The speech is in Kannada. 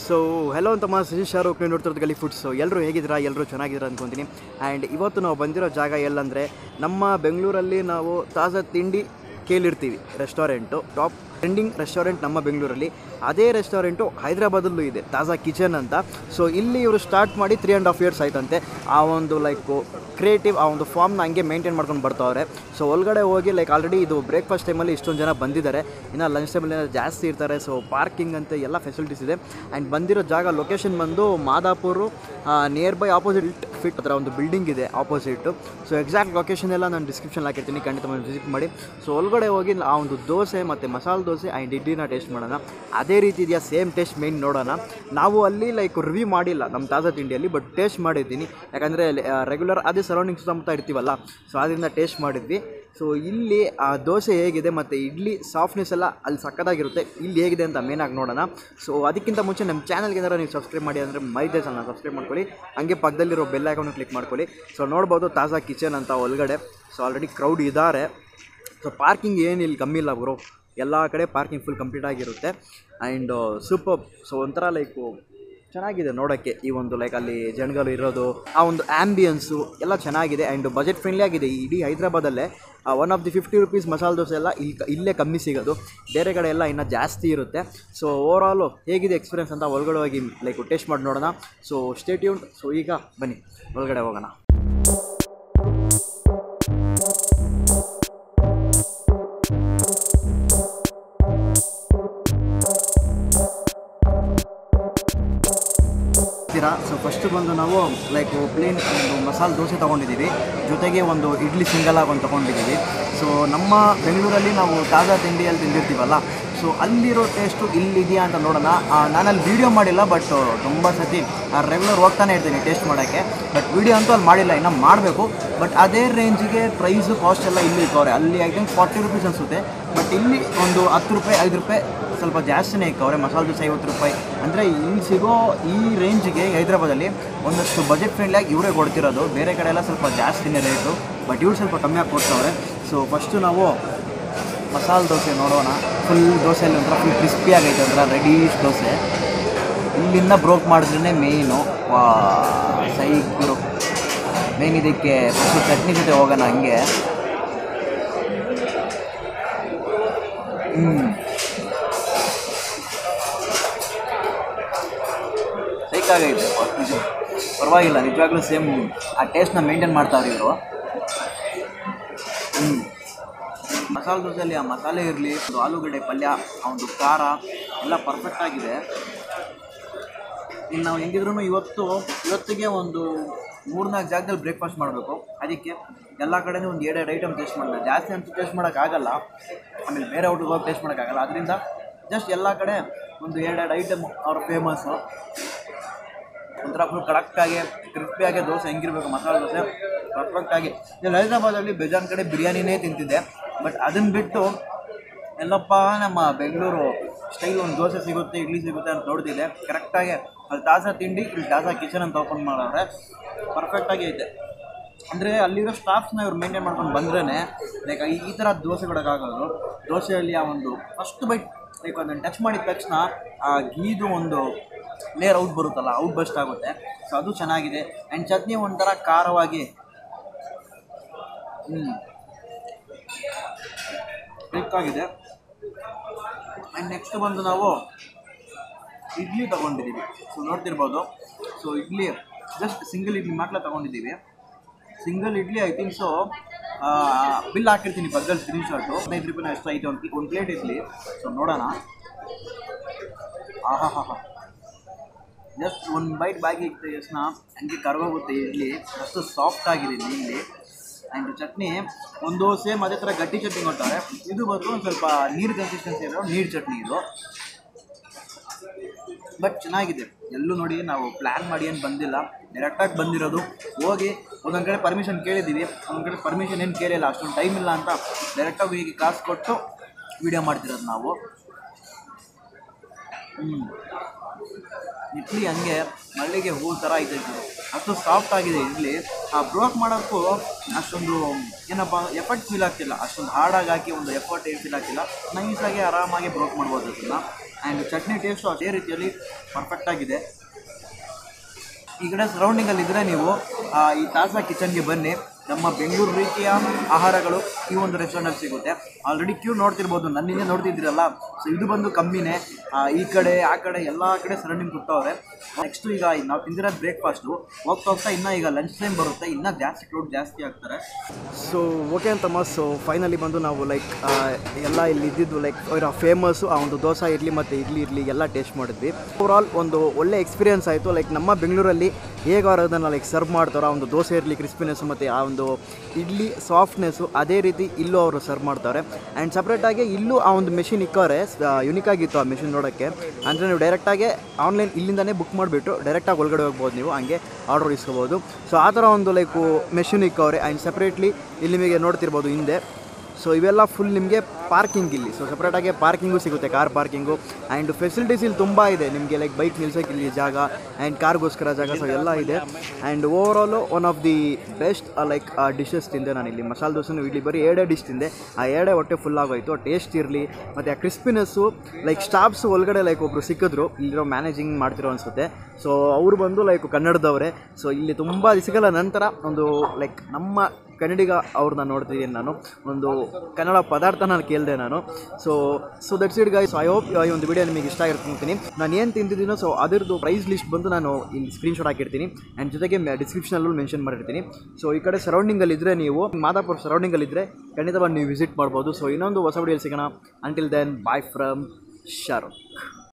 ಸೊ ಹೆಲೋ ಅಂತ ಮಾ ಸಜೀಶ್ ಶಾರುಖ್ ನೀವು ನೋಡ್ತಿರೋದು ಗಲಿ ಫುಡ್ಸ್ ಸೊ ಎಲ್ಲರೂ ಹೇಗಿದ್ದೀರಾ ಎಲ್ಲರೂ ಚೆನ್ನಾಗಿದ್ದೀರಾ ಅಂದ್ಕೊತೀನಿ ಆ್ಯಂಡ್ ಇವತ್ತು ನಾವು ಬಂದಿರೋ ಜಾಗ ಎಲ್ಲಂದರೆ ನಮ್ಮ ಬೆಂಗಳೂರಲ್ಲಿ ನಾವು ತಾಜಾ ತಿಂಡಿ ಕೇಳಿರ್ತೀವಿ ರೆಸ್ಟೋರೆಂಟು ಟಾಪ್ ಟ್ರೆಂಡಿಂಗ್ ರೆಸ್ಟೋರೆಂಟ್ ನಮ್ಮ ಬೆಂಗಳೂರಲ್ಲಿ ಅದೇ ರೆಸ್ಟೋರೆಂಟು ಹೈದ್ರಾಬಾದಲ್ಲೂ ಇದೆ ತಾಜಾ ಕಿಚನ್ ಅಂತ ಸೊ ಇಲ್ಲಿ ಇವರು ಸ್ಟಾರ್ಟ್ ಮಾಡಿ ತ್ರೀ ಆ್ಯಂಡ್ ಹಾಫ್ ಇಯರ್ಸ್ ಆಯ್ತಂತೆ ಆ ಒಂದು ಲೈಕು ಕ್ರಿಯೇಟಿವ್ ಆ ಒಂದು ಫಾರ್ಮ್ನ ಹಂಗೆ ಮೇಂಟೈನ್ ಮಾಡ್ಕೊಂಡು ಬರ್ತಾವ್ರೆ ಸೊ ಒಳಗಡೆ ಹೋಗಿ ಲೈಕ್ ಆಲ್ರೆಡಿ ಇದು ಬ್ರೇಕ್ಫಾಸ್ಟ್ ಟೈಮಲ್ಲಿ ಇಷ್ಟೊಂದು ಜನ ಬಂದಿದ್ದಾರೆ ಇನ್ನು ಲಂಚ್ ಟೈಮಲ್ಲಿ ಜಾಸ್ತಿ ಇರ್ತಾರೆ ಸೊ ಪಾರ್ಕಿಂಗ್ ಅಂತ ಎಲ್ಲ ಫೆಸಿಲಿಟೀಸ್ ಇದೆ ಆ್ಯಂಡ್ ಬಂದಿರೋ ಜಾಗ ಲೊಕೇಶನ್ ಬಂದು Madhapur near by opposite fit ಹತ್ರ ಒಂದು ಬಿಲ್ಡಿಂಗ್ ಇದೆ ಆಪೋಸಿಟ್ಟು ಸೊ ಎಕ್ಸಾಕ್ಟ್ ಲೊಕೇಶನ್ ಎಲ್ಲ ನಾನು ಡಿಸ್ಕ್ರಿಪ್ಷನ್ ಹಾಕಿರ್ತೀನಿ ಖಂಡಿತ ವಿಸಿಟ್ ಮಾಡಿ ಸೊ ಒಳಗಡೆ ಹೋಗಿ ಆ ಒಂದು ದೋಸೆ ಮತ್ತು ಮಸಾಲೆ ದೋಸೆ ಆ್ಯಂಡ್ ಇಡ್ಲಿನ ಟೇಸ್ಟ್ ಮಾಡೋಣ ಅದೇ ರೀತಿ ಇದೆಯಾ ಸೇಮ್ ಟೇಸ್ಟ್ ಮೇನ್ ನೋಡೋಣ ನಾವು ಅಲ್ಲಿ ಲೈಕ್ ರಿವ್ಯೂ ಮಾಡಿಲ್ಲ ನಮ್ಮ ತಾಜಾ ತಿಂಡಿಯಲ್ಲಿ ಬಟ್ ಟೇಸ್ಟ್ ಮಾಡಿದ್ದೀನಿ ಯಾಕಂದರೆ ರೆಗ್ಯುಲರ್ ಅದೇ ಸರೌಂಡಿಂಗ್ ಸುತ್ತಮುತ್ತ ಇರ್ತೀವಲ್ಲ ಸೊ ಅದರಿಂದ ಟೇಸ್ಟ್ ಮಾಡಿದ್ವಿ ಸೊ ಇಲ್ಲಿ ಆ ದೋಸೆ ಹೇಗಿದೆ ಮತ್ತು ಇಡ್ಲಿ ಸಾಫ್ಟ್ನೆಸ್ ಎಲ್ಲ ಅಲ್ಲಿ ಸಕ್ಕತ್ತಾಗಿರುತ್ತೆ ಇಲ್ಲಿ ಹೇಗಿದೆ ಅಂತ ಮೇನಾಗಿ ನೋಡೋಣ ಸೊ ಅದಕ್ಕಿಂತ ಮುಂಚೆ ನಮ್ಮ ಚಾನಲ್ಗೆ ಏನಾರು ನೀವು ಸಬ್ಸ್ಕ್ರೈಬ್ ಮಾಡಿ ಅಂದರೆ ಮೈದೇ ಚಾನಲ್ ಸಬ್ಸ್ಕ್ರೈಬ್ ಮಾಡ್ಕೊಳ್ಳಿ ಹಂಗೆ ಪಕ್ಕದಲ್ಲಿರೋ ಬೆಲ್ ಐಕಾನು ಕ್ಲಿಕ್ ಮಾಡ್ಕೊಳ್ಳಿ ಸೊ ನೋಡ್ಬೋದು ತಾಜಾ ಕಿಚನ್ ಅಂತ ಒಳಗಡೆ ಸೊ ಆಲ್ರೆಡಿ ಕ್ರೌಡ್ ಇದ್ದಾರೆ ಸೊ ಪಾರ್ಕಿಂಗ್ ಏನು ಇಲ್ಲಿ ಕಮ್ಮಿ ಇಲ್ಲ ಬ್ರೋ ಎಲ್ಲ ಕಡೆ ಪಾರ್ಕಿಂಗ್ ಫುಲ್ ಕಂಪ್ಲೀಟ್ ಆಗಿರುತ್ತೆ ಆ್ಯಂಡ್ ಸೂಪರ್ ಸೊ ಒಂಥರ ಲೈಕು ಚೆನ್ನಾಗಿದೆ ನೋಡೋಕ್ಕೆ ಈ ಒಂದು ಲೈಕ್ ಅಲ್ಲಿ ಜನಗಳು ಇರೋದು ಆ ಒಂದು ಆ್ಯಂಬಿಯನ್ಸು ಎಲ್ಲ ಚೆನ್ನಾಗಿದೆ ಆ್ಯಂಡ್ ಬಜೆಟ್ ಫ್ರೆಂಡ್ಲಿ ಆಗಿದೆ ಈ ಇಡೀ ಹೈದ್ರಾಬಾದಲ್ಲೇ one of the fifty rupees masala dosa ಎಲ್ಲ ಇಲ್ಲಿ ಇಲ್ಲೇ ಕಮ್ಮಿ ಸಿಗೋದು ಬೇರೆ ಕಡೆ ಎಲ್ಲ ಇನ್ನೂ ಜಾಸ್ತಿ ಇರುತ್ತೆ ಸೊ ಓವರಾಲು ಹೇಗಿದೆ ಎಕ್ಸ್ಪೀರಿಯನ್ಸ್ ಅಂತ ಒಳಗಡೆ ಹೋಗಿ ಲೈಕ್ ಟೇಸ್ಟ್ ಮಾಡಿ ನೋಡೋಣ ಸೊ ಸ್ಟೇಟ್ಯೂನ್ ಸೊ ಈಗ ಬನ್ನಿ ಒಳಗಡೆ ಹೋಗೋಣ ಇರ್ತೀರಾ ಸೊ ಫಸ್ಟ್ ಬಂದು ನಾವು ಲೈಕ್ ಪ್ಲೇನ್ ಒಂದು ಮಸಾಲೆ ದೋಸೆ ತೊಗೊಂಡಿದ್ದೀವಿ ಜೊತೆಗೆ ಒಂದು ಇಡ್ಲಿ ಸಿಂಗಲ್ ಆಗಿ ಒಂದು ತೊಗೊಂಡಿದ್ದೀವಿ ಸೊ ನಮ್ಮ ಬೆಂಗಳೂರಲ್ಲಿ ನಾವು ತಾಜಾ ತಿಂಡಿಯಲ್ಲಿ ತಿಂದಿರ್ತೀವಲ್ಲ ಸೊ ಅಲ್ಲಿರೋ ಟೇಸ್ಟು ಇಲ್ಲಿದೆಯಾ ಅಂತ ನೋಡೋಣ ನಾನು ಅಲ್ಲಿ ವೀಡಿಯೋ ಮಾಡಿಲ್ಲ ಬಟ್ ತುಂಬ ಸತಿ ರೆಗ್ಯುಲರ್ ಹೋಗ್ತಾನೆ ಇರ್ತೀನಿ ಟೇಸ್ಟ್ ಮಾಡೋಕ್ಕೆ ಬಟ್ ವೀಡಿಯೋ ಅಂತೂ ಅಲ್ಲಿ ಮಾಡಿಲ್ಲ ಇನ್ನು ಮಾಡಬೇಕು ಬಟ್ ಅದೇ ರೇಂಜಿಗೆ ಪ್ರೈಸು ಕಾಸ್ಟ್ ಎಲ್ಲ ಇಲ್ಲಿ ಇಕ್ಕವ್ರೆ ಅಲ್ಲಿ ಐ ಥಿಂಕ್ ಫಾರ್ಟಿ ರುಪೀಸ್ ಅನಿಸುತ್ತೆ ಬಟ್ ಇಲ್ಲಿ ಒಂದು ಹತ್ತು ರೂಪಾಯಿ ಐದು ರೂಪಾಯಿ ಸ್ವಲ್ಪ ಜಾಸ್ತಿನೇ ಇಕ್ಕವ್ರೆ ಮಸಾಲೆ ದೋಸೆ ಐವತ್ತು ರೂಪಾಯಿ ಅಂದರೆ ಇಲ್ಲಿ ಸಿಗೋ ಈ ರೇಂಜಿಗೆ ಹೈದ್ರಾಬಾದಲ್ಲಿ ಒಂದಷ್ಟು ಬಜೆಟ್ ಫ್ರೆಂಡ್ಲಿಯಾಗಿ ಇವರೇ ಕೊಡ್ತಿರೋದು ಬೇರೆ ಕಡೆ ಎಲ್ಲ ಸ್ವಲ್ಪ ಜಾಸ್ತಿನೇ ರೇಟು ಬಟ್ ಇವ್ರು ಸ್ವಲ್ಪ ಕಮ್ಮಿಯಾಗಿ ಕೊಡ್ತವ್ರೆ ಸೊ ಫಸ್ಟು ನಾವು ಮಸಾಲೆ ದೋಸೆ ನೋಡೋಣ ಫುಲ್ ದೋಸೆಯಲ್ಲಿ ಒಂಥರ ಫುಲ್ ಕ್ರಿಸ್ಪಿ ಆಗೈತೆ ಒಂಥರ ರೆಡೀಶ್ ದೋಸೆ ಇಲ್ಲಿಂದ ಬ್ರೋಕ್ ಮಾಡಿದ್ರೇ ಮೇಯ್ನು ವಾ ಸೈಗುರು ಮೇನ್ ಇದಕ್ಕೆ ಫಸ್ಟು ಚಟ್ನಿ ಜೊತೆ ಹೋಗೋಣ ಹಂಗೆ ಹ್ಞೂ ಬೇಕಾಗೈತೆ ನಿಜ ಪರವಾಗಿಲ್ಲ ನಿಜವಾಗ್ಲೂ ಸೇಮ್ ಆ ಟೇಸ್ಟ್ನ ಮೇಂಟೈನ್ ಮಾಡ್ತಾವ್ರಿ ಇವರು ಹ್ಞೂ ಮಸಾಲೆ ದೋಸೆಯಲ್ಲಿ ಆ ಮಸಾಲೆ ಇರಲಿ ಒಂದು ಆಲೂಗಡ್ಡೆ ಪಲ್ಯ ಆ ಒಂದು ಖಾರ ಎಲ್ಲ ಪರ್ಫೆಕ್ಟ್ ಆಗಿದೆ ಇನ್ನು ನಾವು ಹೆಂಗಿದ್ರು ಇವತ್ತು ಇವತ್ತಿಗೆ ಒಂದು ಮೂರ್ನಾಲ್ಕು ಜಾಗದಲ್ಲಿ ಬ್ರೇಕ್ಫಾಸ್ಟ್ ಮಾಡಬೇಕು ಅದಕ್ಕೆ ಎಲ್ಲ ಕಡೆನೂ ಒಂದು ಎರಡೆರಡು ಐಟಮ್ ಟೇಸ್ಟ್ ಮಾಡೋಣ ಜಾಸ್ತಿ ಅಂತೂ ಟೇಸ್ಟ್ ಮಾಡೋಕ್ಕಾಗಲ್ಲ ಆಮೇಲೆ ಬೇರೆ ಔಟ್ಗೆ ಹೋಗಿ ಟೇಸ್ಟ್ ಮಾಡೋಕ್ಕಾಗಲ್ಲ ಅದರಿಂದ ಜಸ್ಟ್ ಎಲ್ಲ ಕಡೆ ಒಂದು ಎರಡೆರಡು ಐಟಮ್ ಅವ್ರ ಫೇಮಸ್ಸು ಒಂಥರ ಫುಲ್ ಕಡಕ್ಕಾಗಿ ಕ್ರಿಸ್ಪಿಯಾಗಿ ದೋಸೆ ಹೆಂಗಿರ್ಬೇಕು ಮಸಾಲೆ ದೋಸೆ ಪರ್ಫೆಕ್ಟಾಗಿ ಇಲ್ಲಿ ಹೈದ್ರಾಬಾದಲ್ಲಿ ಬೇಜಾನ್ ಕಡೆ ಬಿರಿಯಾನಿನೇ ತಿಂತಿದ್ದೆ ಬಟ್ ಅದನ್ನು ಬಿಟ್ಟು ಎಲ್ಲಪ್ಪ ನಮ್ಮ ಬೆಂಗಳೂರು ಸ್ಟೈಲ್ ಒಂದು ದೋಸೆ ಸಿಗುತ್ತೆ ಇಡ್ಲಿ ಸಿಗುತ್ತೆ ಅಂತ ನೋಡ್ತಿದ್ದೆ ಕರೆಕ್ಟಾಗಿ ಅಲ್ಲಿ ತಾಜಾ ತಿಂಡಿ ಇಲ್ಲಿ ತಾಜಾ ಕಿಚನ್ ಅಂತ ಓಪನ್ ಮಾಡೋರೆ ಪರ್ಫೆಕ್ಟಾಗಿ ಐತೆ ಅಂದರೆ ಅಲ್ಲಿರೋ ಸ್ಟಾಫ್ಸ್ನ ಇವ್ರು ಮೇಂಟೈನ್ ಮಾಡ್ಕೊಂಡು ಬಂದ್ರೇ ಲೈಕ್ ಈ ಥರ ದೋಸೆ ಕೊಡೋಕ್ಕಾಗೋದು ದೋಸೆಯಲ್ಲಿ ಆ ಒಂದು ಫಸ್ಟ್ ಬೈಟ್ ಲೈಕ್ ಅದನ್ನು ಟಚ್ ಮಾಡಿದ ತಕ್ಷಣ ಆ ಗೀದು ಒಂದು ಲೇಯರ್ ಔಟ್ ಬರುತ್ತಲ್ಲ ಔಟ್ ಬಸ್ಟ್ ಆಗುತ್ತೆ ಸೊ ಅದು ಚೆನ್ನಾಗಿದೆ ಆ್ಯಂಡ್ ಚಟ್ನಿ ಒಂಥರ ಖಾರವಾಗಿ ಹ್ಞೂ ಕ್ಲಿಕ್ಕಾಗಿದೆ ಆ್ಯಂಡ್ ನೆಕ್ಸ್ಟ್ ಬಂದು ನಾವು ಇಡ್ಲಿ ತೊಗೊಂಡಿದ್ದೀವಿ ಸೊ ನೋಡ್ತಿರ್ಬೋದು so idli just single idli ಮಾತ್ರ ತೊಗೊಂಡಿದ್ದೀವಿ single idli I think so bill ಹಾಕಿರ್ತೀನಿ ಪಕ್ಕದಲ್ಲಿ ಸ್ಕ್ರೀನ್ ಶಾಟು ಹದಿನೈದು ರೂಪಾಯಿನ ಎಷ್ಟು ಐತೆ ಒಂದು ಒಂದು ಪ್ಲೇಟ್ ಇಡ್ಲಿ ಸೊ ನೋಡೋಣ ಆಹಾ ಹಾ ಹಾ ಜಸ್ಟ್ ಒಂದು ಬೈಟ್ ಬಾಗಿ ಇಕ್ಕಿದ ತಕ್ಷಣ ಹಂಗೆ ಕರ್ಗೋಗುತ್ತೆ ಇಡ್ಲಿ ಅಷ್ಟು ಸಾಫ್ಟ್ ಆಗಿದೆ ಇಲ್ಲಿ ಆ್ಯಂಡ್ ಚಟ್ನಿ ಒಂದು ಸೇಮ್ ಅದೇ ಥರ ಗಟ್ಟಿ ಚಟ್ನಿ ಕೊಡ್ತಾರೆ ಇದು ಬಂದು ಒಂದು ಸ್ವಲ್ಪ ನೀರು ಕನ್ಸಿಸ್ಟೆನ್ಸಿ ಇರೋ ನೀರು ಚಟ್ನಿ ಇದು ಬಟ್ ಚೆನ್ನಾಗಿದೆ ಎಲ್ಲೂ ನೋಡಿ ನಾವು ಪ್ಲ್ಯಾನ್ ಮಾಡಿ ಏನು ಬಂದಿಲ್ಲ ಡೈರೆಕ್ಟಾಗಿ ಬಂದಿರೋದು ಹೋಗಿ ಒಂದೊಂದು ಕಡೆ ಪರ್ಮಿಷನ್ ಕೇಳಿದ್ದೀವಿ ಒಂದೊಂದು ಕಡೆ ಪರ್ಮಿಷನ್ ಏನು ಕೇಳಿಲ್ಲ ಅಷ್ಟೊಂದು ಟೈಮ್ ಇಲ್ಲ ಅಂತ ಡೈರೆಕ್ಟಾಗಿ ಹೀಗೆ ಕಾಸು ಕೊಟ್ಟು ವೀಡಿಯೋ ಮಾಡ್ತಿರೋದು ನಾವು ಹ್ಞೂ ಇಡ್ಲಿ ಹಂಗೆ ಮಲ್ಲಿಗೆ ಹೂ ಥರ ಇದೆ ಇದು ಅಷ್ಟು ಸಾಫ್ಟ್ ಆಗಿದೆ ಇಡ್ಲಿ ಆ ಬ್ರೋಕ್ ಮಾಡೋಕ್ಕೂ ಅಷ್ಟೊಂದು ಏನಪ್ಪ ಎಫರ್ಟ್ ಫೀಲ್ ಆಗ್ತಿಲ್ಲ ಅಷ್ಟೊಂದು ಹಾರ್ಡಾಗಿ ಹಾಕಿ ಒಂದು ಎಫರ್ಟ್ ಏನು ಫೀಲ್ ಆಗ್ತಿಲ್ಲ ನೈಸಾಗಿ ಆರಾಮಾಗಿ ಬ್ರೋಕ್ ಮಾಡ್ಬೋದು ಅದನ್ನು ಆ್ಯಂಡ್ ಚಟ್ನಿ ಟೇಸ್ಟು ಅದೇ ರೀತಿಯಲ್ಲಿ ಪರ್ಫೆಕ್ಟಾಗಿದೆ ಈ ಕಡೆ ಸರೌಂಡಿಂಗಲ್ಲಿ ಇದ್ದರೆ ನೀವು ಆ, ಈ ತಾಸಾ ಕಿಚನ್ಗೆ ಬನ್ನಿ ನಮ್ಮ ಬೆಂಗಳೂರು ರೀತಿಯ ಆಹಾರಗಳು ಈ ಒಂದು ರೆಸ್ಟೋರೆಂಟಲ್ಲಿ ಸಿಗುತ್ತೆ ಆಲ್ರೆಡಿ ಕ್ಯೂ ನೋಡ್ತಿರ್ಬೋದು ನನ್ನಿಂದ ನೋಡ್ತಿದ್ದೀರಲ್ಲ ಸೊ ಇದು ಬಂದು ಕಮ್ಮಿನೇ ಆ, ಈ ಕಡೆ ಆ ಕಡೆ ಎಲ್ಲ ಕಡೆ ಸರೌಂಡಿಂಗ್ ಕೂತವ್ರೆ ನೆಕ್ಸ್ಟು ಈಗ ನಾವು ತಿಂದಿರೋದು ಬ್ರೇಕ್ಫಾಸ್ಟು ಹೋಗ್ತಾ ಹೋಗ್ತಾ ಇನ್ನೂ ಈಗ ಲಂಚ್ ಟೈಮ್ ಬರುತ್ತೆ ಇನ್ನೂ ಜಾಸ್ತಿ ಕ್ರೌಡ್ ಜಾಸ್ತಿ ಆಗ್ತಾರೆ ಸೊ ಓಕೆ ಅಂತಮ್ಮ ಸೊ ಫೈನಲಿ ಬಂದು ನಾವು ಲೈಕ್ ಎಲ್ಲ ಇಲ್ಲಿ ಇದ್ದಿದ್ದು ಲೈಕ್ ಫೇಮಸ್ಸು ಆ ಒಂದು ದೋಸೆ ಇರಲಿ ಮತ್ತು ಇಡ್ಲಿ ಇರಲಿ ಎಲ್ಲ ಟೇಸ್ಟ್ ಮಾಡಿದ್ವಿ ಓವರಾಲ್ ಒಂದು ಒಳ್ಳೆ ಎಕ್ಸ್ಪೀರಿಯನ್ಸ್ ಆಯಿತು ಲೈಕ್ ನಮ್ಮ ಬೆಂಗಳೂರಲ್ಲಿ ಹೇಗೆ ಅವ್ರು ಅದನ್ನು ಲೈಕ್ ಸರ್ವ್ ಮಾಡ್ತಾರೋ ಆ ಒಂದು ದೋಸೆ ಇರಲಿ ಕ್ರಿಸ್ಪಿನೆಸ್ಸು ಮತ್ತು ಆ ಒಂದು ಇಡ್ಲಿ ಸಾಫ್ಟ್ನೆಸ್ಸು ಅದೇ ರೀತಿ ಇಲ್ಲೂ ಅವರು ಸರ್ವ್ ಮಾಡ್ತಾರೆ ಆ್ಯಂಡ್ ಸಪ್ರೇಟಾಗಿ ಇಲ್ಲೂ ಆ ಒಂದು ಮೆಷಿನ್ ಇಕ್ಕವ್ರೆ ಯುನಿಕ್ ಆಗಿತ್ತು ಆ ಮೆಷಿನ್ ನೋಡೋಕ್ಕೆ ಅಂದರೆ ನೀವು ಡೈರೆಕ್ಟಾಗಿ ಆನ್ಲೈನ್ ಇಲ್ಲಿಂದನೇ ಬುಕ್ ಮಾಡಿಬಿಟ್ಟು ಡೈರೆಕ್ಟಾಗಿ ಒಳಗಡೆ ಹೋಗ್ಬೋದು ನೀವು ಹಂಗೆ ಆರ್ಡರ್ ಇಸ್ಕೋಬೋದು ಸೊ ಆ ಥರ ಒಂದು ಲೈಕು ಮೆಷಿನ್ ಇಕ್ಕವ್ರೆ ಆ್ಯಂಡ್ ಸಪ್ರೇಟ್ಲಿ ಇಲ್ಲಿ ನಿಮಗೆ ನೋಡ್ತಿರ್ಬೋದು ಹಿಂದೆ ಸೊ ಇವೆಲ್ಲ ಫುಲ್ ನಿಮಗೆ ಪಾರ್ಕಿಂಗ್ ಇಲ್ಲಿ ಸೊ ಸಪ್ರೇಟಾಗಿ ಪಾರ್ಕಿಂಗು ಸಿಗುತ್ತೆ ಕಾರ್ ಪಾರ್ಕಿಂಗು ಆ್ಯಂಡ್ ಫೆಸಿಲಿಟೀಸ್ ಇಲ್ಲಿ ತುಂಬ ಇದೆ ನಿಮಗೆ ಲೈಕ್ ಬೈಕ್ ನಿಲ್ಸೋಕೆ ಇಲ್ಲಿ ಜಾಗ ಆ್ಯಂಡ್ ಕಾರ್ಗೋಸ್ಕರ ಜಾಗ ಸೊ ಎಲ್ಲ ಇದೆ and overall one of the best like dishes ತಿಂದೆ ನಾನು ಇಲ್ಲಿ ಮಸಾಲೆ ದೋಸೆನೂ ಇಲ್ಲಿ ಬರೀ ಎರಡೇ ಡಿಶ್ ತಿಂದೆ ಆ ಎರಡೇ ಹೊಟ್ಟೆ ಫುಲ್ ಆಗೋಯ್ತು ಟೇಸ್ಟ್ ಇರಲಿ ಮತ್ತು ಆ ಕ್ರಿಸ್ಪಿನೆಸ್ಸು ಲೈಕ್ ಸ್ಟಾಫ್ಸ್ ಒಳಗಡೆ ಲೈಕ್ ಒಬ್ಬರು ಸಿಕ್ಕಿದ್ರು ಇಲ್ಲಿರೋ ಮ್ಯಾನೇಜಿಂಗ್ ಮಾಡ್ತಿರೋ ಅನಿಸುತ್ತೆ ಸೊ ಅವರು ಬಂದು ಲೈಕ್ ಕನ್ನಡದವರೇ ಸೊ ಇಲ್ಲಿ ತುಂಬ ದಿವಸಗಳ ನಂತರ ಒಂದು ಲೈಕ್ ನಮ್ಮ ಕನ್ನಡಿಗ ಅವ್ರನ್ನ ನೋಡ್ತಿದ್ದೀನಿ ನಾನು ಒಂದು ಕನ್ನಡ ಪದಾರ್ಥ ನಾನು ಕೇಳಿದೆ ನಾನು so so that's it guys I hope ಈ ಒಂದು ವಿಡಿಯೋ ನಿಮಗೆ ಇಷ್ಟ ಆಗಿರ್ತೀನಿ ನಾನು ಏನು ತಿಂತಿದ್ದೀನೋ ಸೊ ಅದರದ್ದು ಪ್ರೈಸ್ ಲಿಸ್ಟ್ ಬಂದು ನಾನು ಇಲ್ಲಿ ಸ್ಕ್ರೀನ್ಶಾಟ್ ಹಾಕಿರ್ತೀನಿ ಆ್ಯಂಡ್ ಜೊತೆಗೆ ಡಿಸ್ಕ್ರಿಪ್ಷನಲ್ಲೂ ಮೆನ್ಷನ್ ಮಾಡಿರ್ತೀನಿ ಸೊ ಈ ಕಡೆ ಸರೌಂಡಿಂಗಲ್ಲಿ ಇದ್ದರೆ ನೀವು ಮಾದಾಪುರ ಸರೌಂಡಿಂಗಲ್ಲಿ ಇದ್ದರೆ ಖಂಡಿತವಾಗಿ ನೀವು ವಿಸಿಟ್ ಮಾಡ್ಬೋದು ಸೊ ಇನ್ನೊಂದು ಹೊಸ ವಿಡಿಯೋ ಸಿಗೋಣ until then bye from Shahrukh